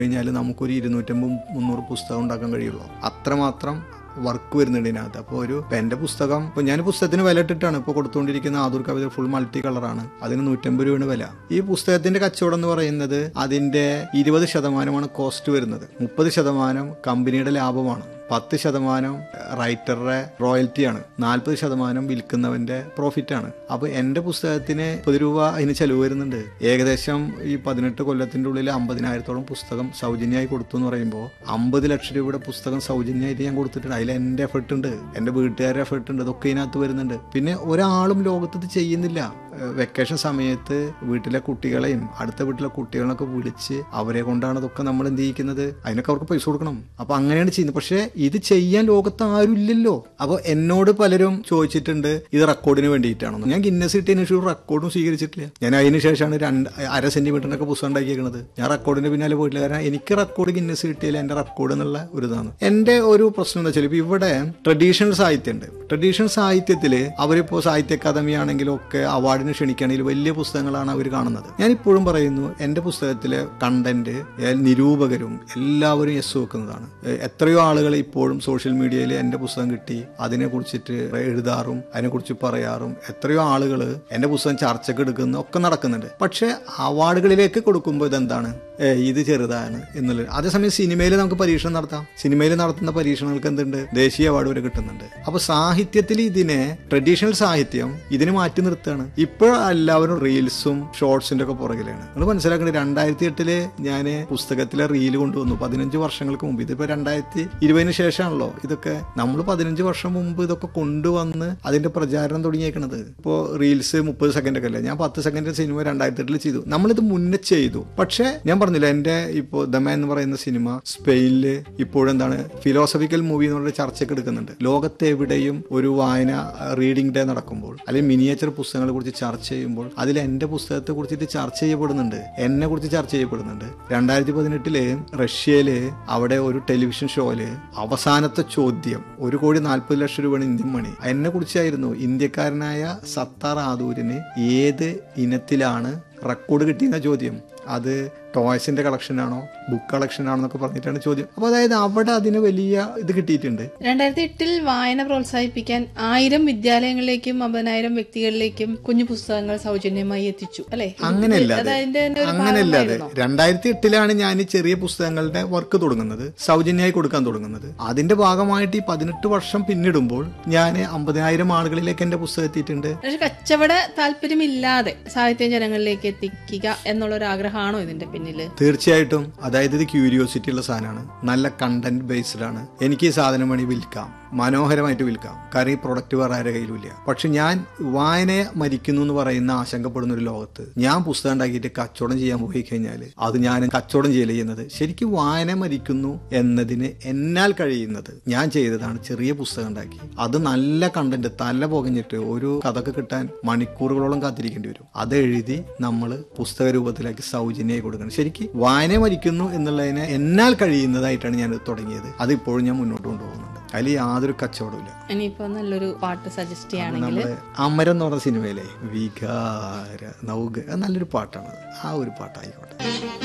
കഴിഞ്ഞാൽ നമുക്കൊരു ഇരുന്നൂറ്റമ്പത് മുന്നൂറ് പുസ്തകം ഉണ്ടാക്കാൻ കഴിയുള്ളൂ അത്രമാത്രം വർക്ക് വരുന്നുണ്ട് ഇതിനകത്ത് അപ്പോൾ ഒരു ഇപ്പം എൻ്റെ പുസ്തകം ഇപ്പോൾ ഞാൻ പുസ്തകത്തിന് വില ഇട്ടിട്ടാണ് ഇപ്പോൾ കൊടുത്തുകൊണ്ടിരിക്കുന്ന ആദൂർ കവിത ഫുൾ മൾട്ടി കളറാണ് അതിന് നൂറ്റമ്പത് രൂപയാണ് വില ഈ പുസ്തകത്തിന്റെ കച്ചവടം എന്ന് പറയുന്നത് അതിന്റെ ഇരുപത് ശതമാനമാണ് കോസ്റ്റ് വരുന്നത് മുപ്പത് ശതമാനം കമ്പനിയുടെ ലാഭമാണ് പത്ത് ശതമാനം റൈറ്ററുടെ റോയൽറ്റിയാണ് നാൽപ്പത് ശതമാനം വിൽക്കുന്നവന്റെ പ്രോഫിറ്റ് ആണ് അപ്പോൾ എൻ്റെ പുസ്തകത്തിന് മുപ്പത് രൂപ അതിന് ചെലവ് വരുന്നുണ്ട് ഏകദേശം ഈ പതിനെട്ട് കൊല്ലത്തിന്റെ ഉള്ളിൽ അമ്പതിനായിരത്തോളം പുസ്തകം സൗജന്യമായി കൊടുത്തു എന്ന് പറയുമ്പോൾ അമ്പത് ലക്ഷം രൂപയുടെ പുസ്തകം സൗജന്യമായിട്ട് ഞാൻ കൊടുത്തിട്ടുണ്ട് അതിൽ എൻ്റെ എഫർട്ട് ഉണ്ട് എൻ്റെ വീട്ടുകാരുടെ എഫർട്ട് ഉണ്ട് ഇതൊക്കെ ഇതിനകത്ത് വരുന്നുണ്ട് പിന്നെ ഒരാളും ലോകത്ത് ഇത് ചെയ്യുന്നില്ല വെക്കേഷൻ സമയത്ത് വീട്ടിലെ കുട്ടികളെയും അടുത്ത വീട്ടിലെ കുട്ടികളെയൊക്കെ വിളിച്ച് അവരെ കൊണ്ടാണ് ഇതൊക്കെ നമ്മൾ എന്ത് ചെയ്യിക്കുന്നത് അതിനൊക്കെ അവർക്ക് പൈസ കൊടുക്കണം അപ്പൊ അങ്ങനെയാണ് ചെയ്യുന്നത് പക്ഷേ ഇത് ചെയ്യാൻ ലോകത്ത് ആരും ഇല്ലല്ലോ അപ്പോൾ എന്നോട് പലരും ചോദിച്ചിട്ടുണ്ട് ഇത് റെക്കോർഡിന് വേണ്ടിയിട്ടാണെന്ന് ഞാൻ ഗിന്നസ് കിട്ടിയതിന് ശേഷം റെക്കോർഡും സ്വീകരിച്ചിട്ടില്ല ഞാൻ അതിന് ശേഷമാണ് രണ്ട് അര സെന്റിമീറ്ററിനൊക്കെ പുസ്തകം ഉണ്ടാക്കിയേക്കുന്നത് ഞാൻ റെക്കോർഡിന്റെ പിന്നാലെ പോയിട്ടില്ല കാരണം എനിക്ക് റെക്കോർഡ് ഗിന്നസ് കിട്ടിയാൽ എൻ്റെ റെക്കോർഡ് എന്നുള്ള ഒരു ഇതാണ് എൻ്റെ ഒരു പ്രശ്നം എന്താ വെച്ചാൽ ഇപ്പൊ ഇവിടെ ട്രഡീഷണൽ സാഹിത്യം ഉണ്ട് ട്രഡീഷണൽ സാഹിത്യത്തിൽ അവരിപ്പോ സാഹിത്യ അക്കാദമി ആണെങ്കിലും ഒക്കെ അവാർഡിന് ക്ഷണിക്കുകയാണെങ്കിൽ വലിയ പുസ്തകങ്ങളാണ് അവർ കാണുന്നത് ഞാൻ ഇപ്പോഴും പറയുന്നു എൻ്റെ പുസ്തകത്തിലെ കണ്ടന്റ് നിരൂപകരും എല്ലാവരും യെസ് വെക്കുന്നതാണ് ഏഹ് എത്രയോ ആളുകൾ ഇപ്പോഴും സോഷ്യൽ മീഡിയയിൽ എൻ്റെ പുസ്തകം കിട്ടി അതിനെ കുറിച്ചിട്ട് എഴുതാറും അതിനെക്കുറിച്ച് പറയാറും എത്രയോ ആളുകൾ എൻ്റെ പുസ്തകം ചർച്ചയ്ക്ക് എടുക്കുന്ന ഒക്കെ നടക്കുന്നുണ്ട് പക്ഷേ അവാർഡുകളിലേക്ക് കൊടുക്കുമ്പോൾ ഇതെന്താണ് ഏഹ് ഇത് ചെറുതാണ് എന്നുള്ളത് അതേസമയം സിനിമയിൽ നമുക്ക് പരീക്ഷണം നടത്താം സിനിമയിൽ നടത്തുന്ന പരീക്ഷണങ്ങൾക്ക് എന്തുണ്ട് ദേശീയ അവാർഡ് വരെ കിട്ടുന്നുണ്ട് അപ്പൊ സാഹിത്യത്തിൽ ഇതിനെ ട്രഡീഷണൽ സാഹിത്യം ഇതിനെ മാറ്റി നിർത്തുകയാണ് ഇപ്പോൾ എല്ലാവരും റീൽസും ഷോർട്സിന്റെ ഒക്കെ പുറകിലാണ് നിങ്ങൾ മനസ്സിലാക്കേണ്ടത് രണ്ടായിരത്തി എട്ടില് ഞാൻ പുസ്തകത്തിലെ റീല് കൊണ്ടുവന്നു പതിനഞ്ച് വർഷങ്ങൾക്ക് മുമ്പ് ഇതിപ്പോ രണ്ടായിരത്തി ഇരുപതിന് ശേഷമാണല്ലോ ഇതൊക്കെ നമ്മൾ പതിനഞ്ച് വർഷം മുമ്പ് ഇതൊക്കെ കൊണ്ടുവന്ന് അതിന്റെ പ്രചാരണം തുടങ്ങിയേക്കണത് ഇപ്പോൾ റീൽസ് മുപ്പത് സെക്കൻഡ് ഒക്കെ അല്ലേ ഞാൻ പത്ത് സെക്കൻഡ് സിനിമ രണ്ടായിരത്തി എട്ടിൽ ചെയ്തു നമ്മളിത് മുന്നേ ചെയ്തു പക്ഷേ ഞാൻ പറഞ്ഞില്ല എൻ്റെ ഇപ്പോൾ ദമ എന്ന് പറയുന്ന സിനിമ സ്പെയിനില് ഇപ്പോഴെന്താണ് ഫിലോസഫിക്കൽ മൂവി എന്ന് പറഞ്ഞ ചർച്ചയ്ക്ക് എടുക്കുന്നുണ്ട് ലോകത്തെവിടെയും ഒരു വായന റീഡിംഗ് ഡേ നടക്കുമ്പോൾ അല്ലെങ്കിൽ മിനിയേച്ചർ പുസ്തകങ്ങളെ കുറിച്ച് ചർച്ച ചെയ്യുമ്പോൾ അതിൽ എൻ്റെ പുസ്തകത്തെ കുറിച്ചിട്ട് ചർച്ച ചെയ്യപ്പെടുന്നുണ്ട് എന്നെ കുറിച്ച് ചർച്ച ചെയ്യപ്പെടുന്നുണ്ട് രണ്ടായിരത്തി പതിനെട്ടില് റഷ്യയില് അവിടെ ഒരു ടെലിവിഷൻ ഷോയില് അവസാനത്തെ ചോദ്യം ഒരു കോടി നാൽപ്പത് ലക്ഷം രൂപയാണ് ഇന്ത്യൻ മണി എന്നെ കുറിച്ചായിരുന്നു ഇന്ത്യക്കാരനായ സത്താർ ആദൂരിന് ഏത് ഇനത്തിലാണ് റെക്കോർഡ് കിട്ടിയെന്ന ചോദ്യം അത് ടോയ്സിന്റെ കളക്ഷൻ ആണോ ബുക്ക് കളക്ഷൻ ആണോ എന്നൊക്കെ പറഞ്ഞിട്ടാണ് ചോദ്യം അപ്പൊ അതായത് അവിടെ അതിന് വലിയ ഇത് കിട്ടിയിട്ടുണ്ട് രണ്ടായിരത്തി എട്ടിൽ വായന പ്രോത്സാഹിപ്പിക്കാൻ ആയിരം വിദ്യാലയങ്ങളിലേക്കും അമ്പതിനായിരം വ്യക്തികളിലേക്കും കുഞ്ഞു പുസ്തകങ്ങൾ സൗജന്യമായി എത്തിച്ചു അല്ലെ അങ്ങനെയല്ല അത് അതിന്റെ തന്നെ ഒരു അങ്ങനെയല്ലാതെ ഭാഗമായിരുന്നോ? രണ്ടായിരത്തി എട്ടിലാണ് ഞാൻ ഈ ചെറിയ പുസ്തകങ്ങളുടെ വർക്ക് തുടങ്ങുന്നത് സൗജന്യമായി കൊടുക്കാൻ തുടങ്ങുന്നത് അതിന്റെ ഭാഗമായിട്ട് ഈ പതിനെട്ട് വർഷം പിന്നിടുമ്പോൾ ഞാൻ അമ്പതിനായിരം ആളുകളിലേക്ക് എന്റെ പുസ്തകം എത്തിയിട്ടുണ്ട് പക്ഷെ കച്ചവട താല്പര്യമില്ലാതെ സാഹിത്യം ജനങ്ങളിലേക്ക് എത്തിക്കുക എന്നുള്ള ഒരു ആഗ്രഹമാണോ ഇതിന്റെ പിന്നില് തീർച്ചയായിട്ടും അതായത് ഇത് ക്യൂരിയോസിറ്റി ഉള്ള സാധനമാണ് നല്ല കണ്ടന്റ് ബേസ്ഡ് ആണ് എനിക്ക് ഈ സാധനം വേണി വിൽക്കാം മനോഹരമായിട്ട് വിൽക്കാം കാരണം ഈ പ്രൊഡക്റ്റ് വേറെ ആരുടെ കയ്യിലും ഇല്ല പക്ഷെ ഞാൻ വായനയെ മരിക്കുന്നു എന്ന് പറയുന്ന ആശങ്കപ്പെടുന്ന ഒരു ലോകത്ത് ഞാൻ പുസ്തകം ഉണ്ടാക്കിയിട്ട് കച്ചവടം ചെയ്യാൻ പോയി കഴിഞ്ഞാൽ അത് ഞാൻ കച്ചവടം ചെയ്യല ചെയ്യുന്നത് ശരിക്കും വായന മരിക്കുന്നു എന്നതിന് എന്നാൽ കഴിയുന്നത് ഞാൻ ചെയ്തതാണ് ചെറിയ പുസ്തകം ഉണ്ടാക്കി അത് നല്ല കണ്ടന്റ് തല പുകഞ്ഞിട്ട് ഒരു കഥക്ക് കിട്ടാൻ മണിക്കൂറുകളോളം കാത്തിരിക്കേണ്ടി വരും അത് എഴുതി നമ്മൾ പുസ്തക രൂപത്തിലാക്കി സൗജന്യമായി കൊടുക്കണം ശരിക്കും വായന മരിക്കുന്നു എന്നുള്ളതിനെ എന്നാൽ കഴിയുന്നതായിട്ടാണ് ഞാൻ തുടങ്ങിയത് അത് ഇപ്പോഴും ഞാൻ മുന്നോട്ട് കൊണ്ടുപോകുന്നുണ്ട് അതിൽ യാതൊരു കച്ചവടമില്ല ഇനിയിപ്പോ നല്ലൊരു പാട്ട് സജസ്റ്റ് ചെയ്യുകയാണെങ്കിൽ നമ്മള് അമരം എന്ന് പറഞ്ഞ സിനിമയിലെ വികാര നൗക അത് നല്ലൊരു പാട്ടാണ് ആ ഒരു പാട്ടായിക്കോട്ടെ